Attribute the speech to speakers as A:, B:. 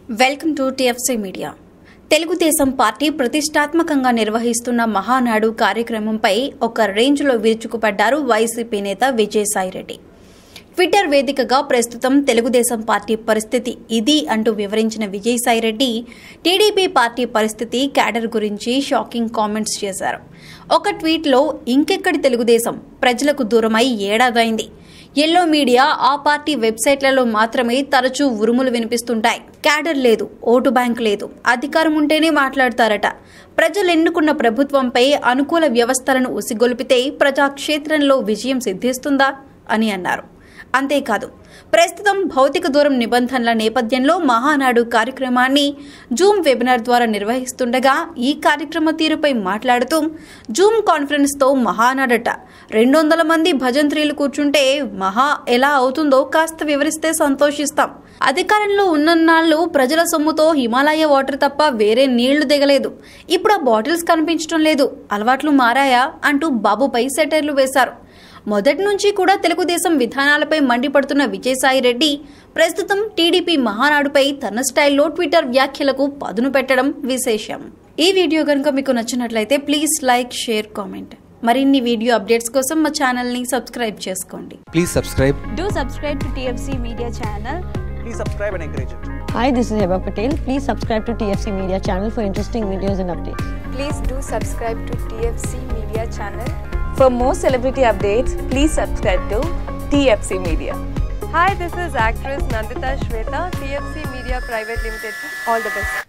A: Welcome to TFC media Telugudesam party ప్రతిష్టాత్మకంగా నిర్వహిస్తున్న మహానాడు కార్యక్రమంపై ఒక రేంజ్లో విరుచుకుపడ్డారు వైసీపీ నేత విజయసాయిరెడ్డి ట్విట్టర్ వేదికగా ప్రస్తుతం తెలుగుదేశం పార్టీ పరిస్థితి ఇది అంటూ వివరించిన విజయసాయిరెడ్డి టీడీపీ పార్టీ పరిస్థితి క్యాడర్ గురించి షాకింగ్ కామెంట్స్ చేశారు ఒక ట్వీట్లో ఇంకెక్కడి తెలుగుదేశం ప్రజలకు దూరమై ఏడాదైంది ఎల్లో మీడియా ఆ పార్టీ వెబ్సైట్లలో మాత్రమే తరచూ ఉరుములు వినిపిస్తుంటాయి క్యాడర్ లేదు ఓటు బ్యాంక్ లేదు అధికారం ఉంటేనే మాట్లాడతారట ప్రజలు ఎన్నుకున్న ప్రభుత్వంపై అనుకూల వ్యవస్థలను ఉసిగొల్పితే ప్రజాక్షేత్రంలో విజయం సిద్ధిస్తుందా అని అన్నారు అంతేకాదు ప్రస్తుతం భౌతిక దూరం నిబంధనల నేపథ్యంలో మహానాడు కార్యక్రమాన్ని జూమ్ వెబినార్ ద్వారా నిర్వహిస్తుండగా ఈ కార్యక్రమ తీరుపై మాట్లాడుతూ జూమ్ కాన్ఫరెన్స్తో మహానాడట రెండు వందల మంది భజంత్రీలు కూర్చుంటే మహా ఎలా అవుతుందో కాస్త వివరిస్తే సంతోషిస్తాం అధికారంలో ఉన్నన్నాళ్ళు ప్రజల సొమ్ముతో హిమాలయ వాటర్ తప్ప వేరే నీళ్లు దిగలేదు ఇప్పుడు ఆ బాటిల్స్ కనిపించడం లేదు అలవాట్లు మారాయా అంటూ బాబుపై సెటైర్లు వేశారు మొదటి నుంచి కూడా తెలుగుదేశం విధానాలపై మండిపడుతున్న విజయసాయి రెడ్డి ప్రస్తుతం టీడీపీ మహానాడుపై తన స్టైల్లో ట్విట్టర్ వ్యాఖ్యలకు పదును పెట్టడం విశేషం ఈ వీడియో కనుక మీకు నచ్చినట్లయితే ప్లీజ్ లైక్ షేర్ కామెంట్ మరిన్ని వీడియో అప్డేట్స్ కోసం మా ఛానల్ని సబ్స్క్రైబ్ చేసుకోండి
B: Please subscribe.
C: Do subscribe to TFC Media channel.
D: please subscribe and encourage it.
E: Hi, this is Heba Patel. Please subscribe to TFC Media channel for interesting videos and updates.
F: Please do subscribe to TFC Media channel. For more celebrity updates, please subscribe to TFC Media.
G: Hi, this is actress Nandita Shweta, TFC Media Private Limited. All the best.